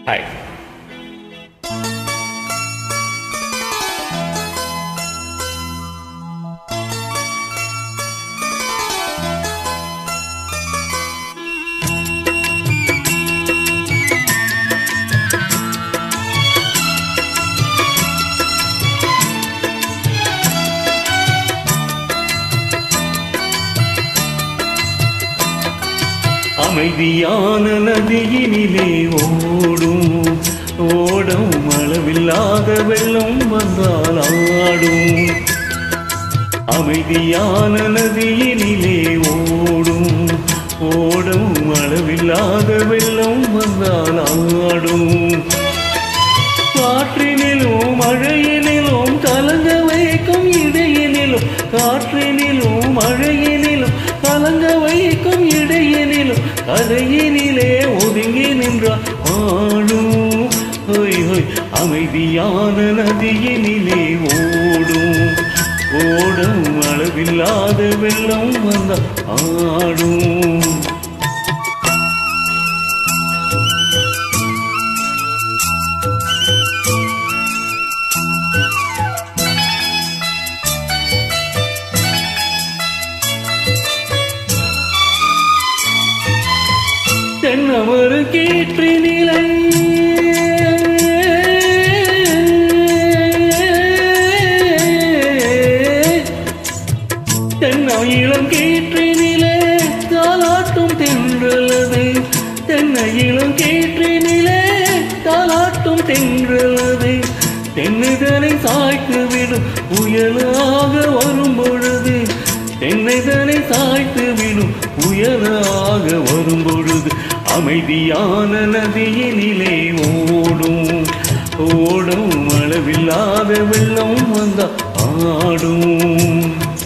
Hi அமைதியான நதியினிலே ஓடும் ஓடும் அளவில்லாத வெள்ளம் வந்தால் ஆடும் அமைதியான நதியினிலே ஓடும் ஓடும் அளவில்லாத வெள்ளம் வந்தால் ஆடும் காற்றினிலும் மழையினிலும் கலங்க வைக்கும் இடையினிலும் காற்றினிலும் மழையினிலும் கலங்க வைக்கும் இடையினிலும் கரையினிலே ஒதுங்கி நின்றார் ஆடும் ஹொய் ஹொய் அமைதியான நதியினிலே ஓடும் ஓடும் அளவில்லாத வெள்ளம் வந்த ஆடும் தென்னமரு கீற்று நிலை தென்னை இளம் கீற்றினிலே தாலாட்டும் தென்றலது தென்னை இளம் கீற்றினிலே தாலாட்டும் தென்றலது தென்னைதனை சாய்த்து விடும் புயலாக வரும் பொழுது தென்னைதனை சாய்த்து விடும் புயலாக வரும் பொழுது அமைதியான நதியினிலே ஓடும் ஓடும் அளவில்லாத வெள்ளம் வந்த ஆடும்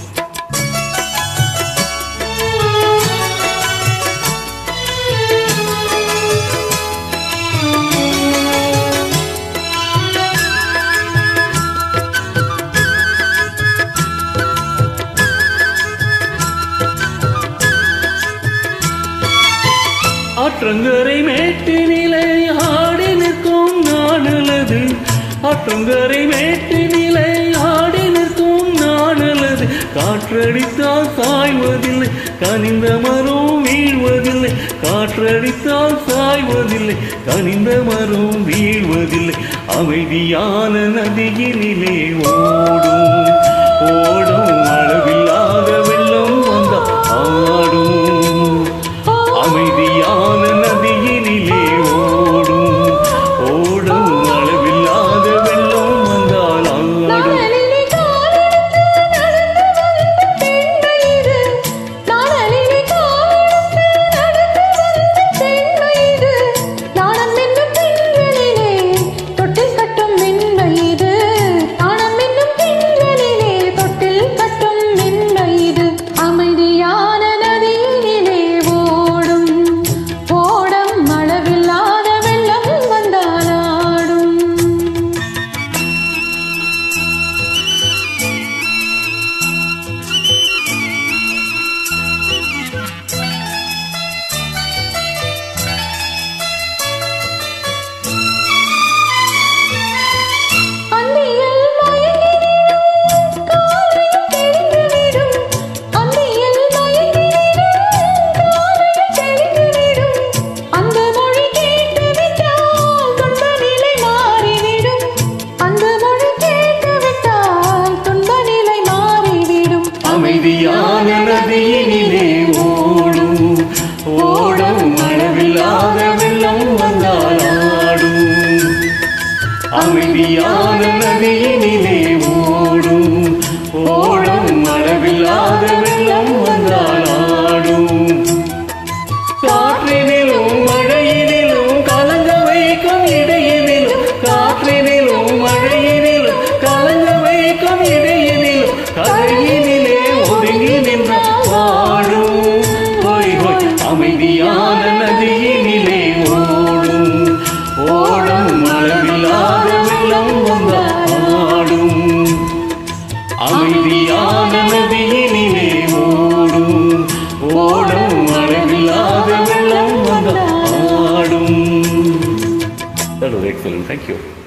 ஆற்றங்கரை மேட்டினிலே ஆடி நிற்கும் நானலது ஆற்றங்கரை மேட்டினிலே ஆடி நிற்கும் நானலது காற்றடித்தால் சாய்வதில்லை கனிந்த மரம் வீழ்வதில்லை காற்றடித்தால் சாய்வதில்லை கனிந்த மரம் வீழ்வதில்லை அமைதியான நதியினிலே ஓடும் ஓடும் அளவில்லாத வெள்ளம் வந்த ஆடும் அமைதியான நதியினிலே ஓடும் ஓடும் அளவில்லாத வெள்ளம் வந்தால் ஆடும் நானலிலே காலெடுத்து நடந்து வந்த பெண்மை இது. நானலிலே காலெடுத்து நடந்து வந்த பெண்மை இது. நாணம் என்னும் திங்களிலே தொட்டில் கட்டும் மென்மை இது. நாணம் என்னும் திங்களிலே தொட்டில் கட்டும் மென்மை இது. அமைதியான நதியினிலே ஓடும் ஓடம் அளவில்லாத வெள்ளம் வந்தாலாடும் அந்தியில் மயங்கிடும் காலையில் தெளிந்துவிடும் அந்தியில் மயங்கிடும் காலையில் தெளிந்துவிடும் அந்த மொழி கேட்டுவிட்டால் துன்ப நிலை மாறிவிடும் அந்த மொழி கேட்டுவிட்டால் துன்ப நிலை மாறிவிடும் அமைதியான நதியினிலே ஓடும் ஓடும் அளவில்லாத வெள்ளம் வந்தால் ஆடும் அமைதியான நதியினிலே ஓடும் ஓடும் அளவில்லாத வெள்ளம் வந்தால் ஆடும் காற்றினிலும் மழையினிலும் கலங்க வைக்கும் இடையினிலும் காற்றினிலும் மழையினிலும் கலங்க வைக்கும் இடையினிலும் கரையினிலே ஒதுங்கி நின்ற வாழும் ஹோய் ஹோய் அமைதியான நதியினிலே ஓடும் ஓடும் அளவில்லாத வெள்ளம் வந்த ஆடும் That was excellent. Thank you.